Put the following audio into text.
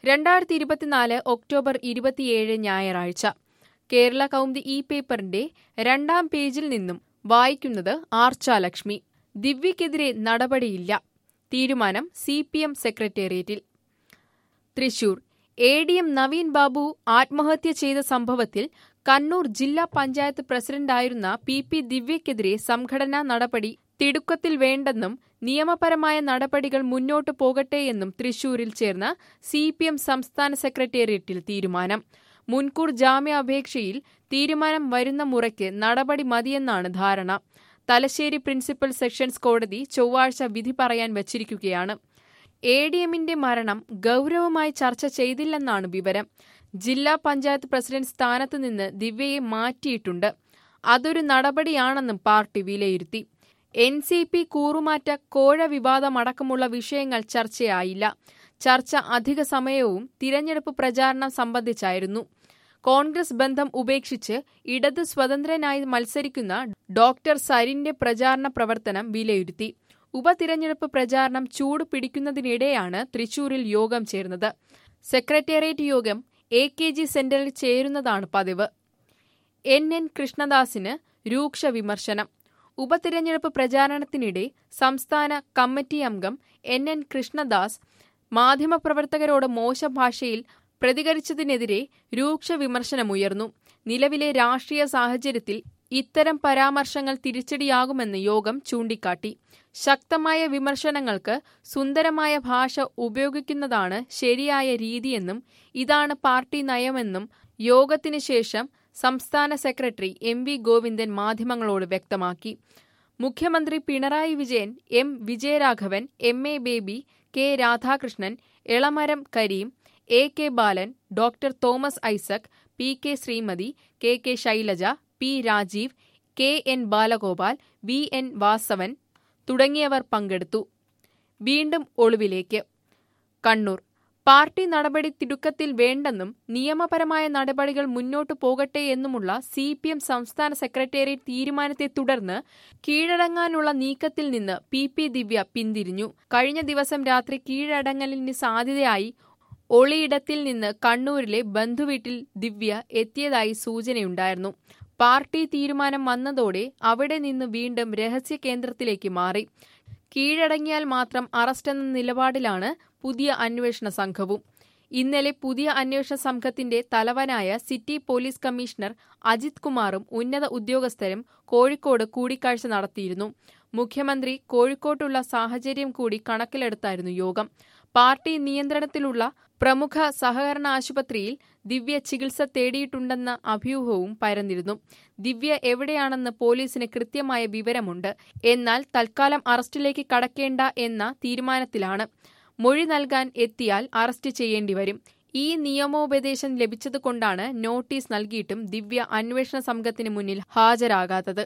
രണ്ടായിരത്തി ഇരുപത്തിനാല് ഒക്ടോബർ ഇരുപത്തിയേഴ് ഞായറാഴ്ച കേരള കൗമുദി ഇ പേപ്പറിന്റെ രണ്ടാം പേജിൽ നിന്നും വായിക്കുന്നത് ആർച്ചാലക്ഷ്മി ദിവ്യക്കെതിരെ നടപടിയില്ല തീരുമാനം സി പി എം സെക്രട്ടേറിയറ്റിൽ Thrissur A D M Naveen Babu ആത്മഹത്യ ചെയ്ത സംഭവത്തിൽ കണ്ണൂർ ജില്ലാ പഞ്ചായത്ത് പ്രസിഡന്റായിരുന്ന പി പി ദിവ്യക്കെതിരെ സംഘടനാ നടപടി തിടുക്കത്തിൽ വേണ്ടെന്നും നിയമപരമായ നടപടികൾ മുന്നോട്ടു പോകട്ടെയെന്നും തൃശൂരിൽ ചേർന്ന സി പി എം സംസ്ഥാന സെക്രട്ടേറിയറ്റിൽ തീരുമാനം മുൻകൂർ ജാമ്യാപേക്ഷയിൽ തീരുമാനം വരുന്ന മുറയ്ക്ക് നടപടി മതിയെന്നാണ് ധാരണ തലശ്ശേരി പ്രിൻസിപ്പൽ സെഷൻസ് കോടതി ചൊവ്വാഴ്ച വിധി പറയാൻ വച്ചിരിക്കുകയാണ് എ ഡി എമ്മിന്റെ മരണം ഗൗരവമായി ചർച്ച ചെയ്തില്ലെന്നാണ് വിവരം ജില്ലാ പഞ്ചായത്ത് പ്രസിഡന്റ് സ്ഥാനത്ത് നിന്ന് ദിവ്യയെ മാറ്റിയിട്ടുണ്ട് അതൊരു നടപടിയാണെന്നും പാർട്ടി വിലയിരുത്തി എൻ സി പി കൂറുമാറ്റ കോഴ വിവാദമടക്കമുള്ള വിഷയങ്ങൾ ചർച്ചയായില്ല ചർച്ച അധിക സമയവും തിരഞ്ഞെടുപ്പ് പ്രചാരണം സംബന്ധിച്ചായിരുന്നു കോൺഗ്രസ് ബന്ധം ഉപേക്ഷിച്ച് ഇടത് സ്വതന്ത്രനായി മത്സരിക്കുന്ന ഡോക്ടർ സരിന്റെ പ്രചാരണ പ്രവർത്തനം വിലയിരുത്തി ഉപതിരഞ്ഞെടുപ്പ് പ്രചാരണം ചൂട് പിടിക്കുന്നതിനിടെയാണ് തൃശൂരിൽ യോഗം ചേർന്നത് സെക്രട്ടേറിയറ്റ് യോഗം എ കെ ജി സെന്ററിൽ ചേരുന്നതാണ് പതിവ് എൻ എൻ കൃഷ്ണദാസിന് രൂക്ഷ വിമർശനം ഉപതിരഞ്ഞെടുപ്പ് പ്രചാരണത്തിനിടെ സംസ്ഥാന കമ്മിറ്റി അംഗം എൻ എൻ കൃഷ്ണദാസ് മാധ്യമപ്രവർത്തകരോട് മോശം ഭാഷയിൽ പ്രതികരിച്ചതിനെതിരെ രൂക്ഷ വിമർശനമുയർന്നു നിലവിലെ രാഷ്ട്രീയ സാഹചര്യത്തിൽ ഇത്തരം പരാമർശങ്ങൾ തിരിച്ചടിയാകുമെന്ന് യോഗം ചൂണ്ടിക്കാട്ടി ശക്തമായ വിമർശനങ്ങൾക്ക് സുന്ദരമായ ഭാഷ ഉപയോഗിക്കുന്നതാണ് ശരിയായ രീതിയെന്നും ഇതാണ് പാർട്ടി നയമെന്നും യോഗത്തിനു ശേഷം സംസ്ഥാന സെക്രട്ടറി എം വി ഗോവിന്ദൻ മാധ്യമങ്ങളോട് വ്യക്തമാക്കി മുഖ്യമന്ത്രി Pinarayi Vijayan M Vijayaraghavan M A Baby K Radhakrishnan Elamaram Kareem A K Balan doctor Thomas Isaac P K Sreemathi K K Shailaja P Rajeev K N Balagopal V N Vasavan തുടങ്ങിയവർ പങ്കെടുത്തു വീണ്ടും ഒളിവിലേക്ക് കണ്ണൂർ പാർട്ടി നടപടി തിടുക്കത്തിൽ വേണ്ടെന്നും നിയമപരമായ നടപടികൾ മുന്നോട്ടു പോകട്ടെയെന്നുമുള്ള സി പി എം സംസ്ഥാന സെക്രട്ടേറിയറ്റ് തീരുമാനത്തെ തുടർന്ന് കീഴടങ്ങാനുള്ള നീക്കത്തിൽ നിന്ന് പി പി ദിവ്യ പിന്തിരിഞ്ഞു കഴിഞ്ഞ ദിവസം രാത്രി കീഴടങ്ങലിന് സാധ്യതയായി ഒളിയിടത്തിൽ നിന്ന് കണ്ണൂരിലെ ബന്ധുവീട്ടിൽ ദിവ്യ എത്തിയതായി സൂചനയുണ്ടായിരുന്നു പാർട്ടി തീരുമാനം വന്നതോടെ അവിടെ നിന്ന് വീണ്ടും രഹസ്യ കേന്ദ്രത്തിലേക്ക് മാറി കീഴടങ്ങിയാൽ മാത്രം അറസ്റ്റെന്ന നിലപാടിലാണ് പുതിയ അന്വേഷണ സംഘവും ഇന്നലെ പുതിയ അന്വേഷണ സംഘത്തിന്റെ തലവനായ സിറ്റി പോലീസ് കമ്മീഷണർ അജിത് കുമാറും ഉന്നത ഉദ്യോഗസ്ഥരും കോഴിക്കോട് കൂടിക്കാഴ്ച നടത്തിയിരുന്നു മുഖ്യമന്ത്രി കോഴിക്കോട്ടുള്ള സാഹചര്യം കൂടി കണക്കിലെടുത്തായിരുന്നു യോഗം പാർട്ടി നിയന്ത്രണത്തിലുള്ള പ്രമുഖ സഹകരണ ആശുപത്രിയിൽ ദിവ്യ ചികിത്സ തേടിയിട്ടുണ്ടെന്ന അഭ്യൂഹവും പരന്നിരുന്നു ദിവ്യ എവിടെയാണെന്ന് പോലീസിന് കൃത്യമായ വിവരമുണ്ട് എന്നാൽ തൽക്കാലം അറസ്റ്റിലേക്ക് കടക്കേണ്ട എന്ന തീരുമാനത്തിലാണ് മൊഴി നൽകാൻ എത്തിയാൽ അറസ്റ്റ് ചെയ്യേണ്ടിവരും ഈ നിയമോപദേശം ലഭിച്ചതുകൊണ്ടാണ് നോട്ടീസ് നൽകിയിട്ടും ദിവ്യ അന്വേഷണ സംഘത്തിന് മുന്നിൽ ഹാജരാകാത്തത്